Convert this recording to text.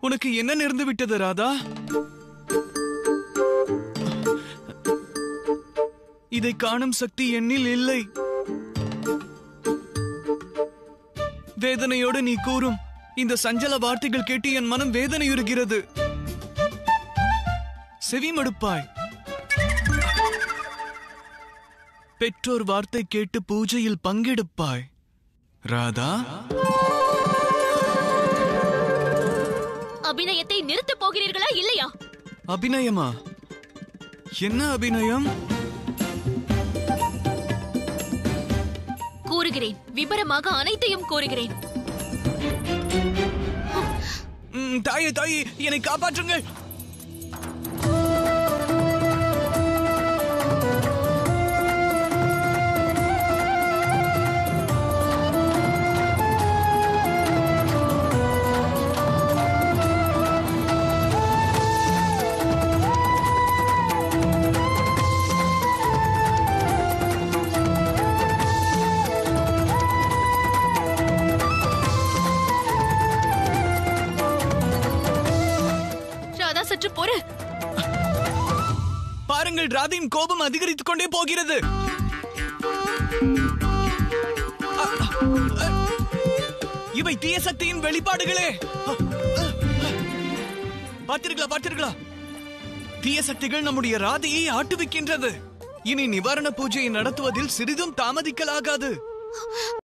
உனக்கு என்ன நேர்ந்து விட்டது ராதா இதை காணும் சக்தி என்னில் இல்லை வேதனையோடு நீ கூறும் இந்த சஞ்சல வார்த்தைகள் கேட்டு என் மனம் வேதனையுறுகிறது செவிமடுப்பாய் பெற்றோர் வார்த்தை கேட்டு பூஜையில் பங்கெடுப்பாய் ராதா அபிநயத்தை நிறுத்தப் போகிறீர்களா இல்லையா அபிநயமா என்ன அபிநயம் கூறுகிறேன் விபரமாக அனைத்தையும் கூறுகிறேன் ம், தாயே தாயே என்னை காப்பாற்றுங்கள் ராதா சற்று பொறு பாருங்கள் ராதையின் கோபம் அதிகரித்துக் கொண்டே போகிறது அ, அ, அ. இவை தீய சக்தியின் வெளிப்பாடுகளே அ, அ, அ. பார்த்தீர்களா பார்த்தீர்களா தீய சக்திகள் நம்முடைய ராதையை ஆட்டுவிக்கின்றது இனி நிவாரண பூஜையை நடத்துவதில் சிறிதும் தாமதிக்கலாகாது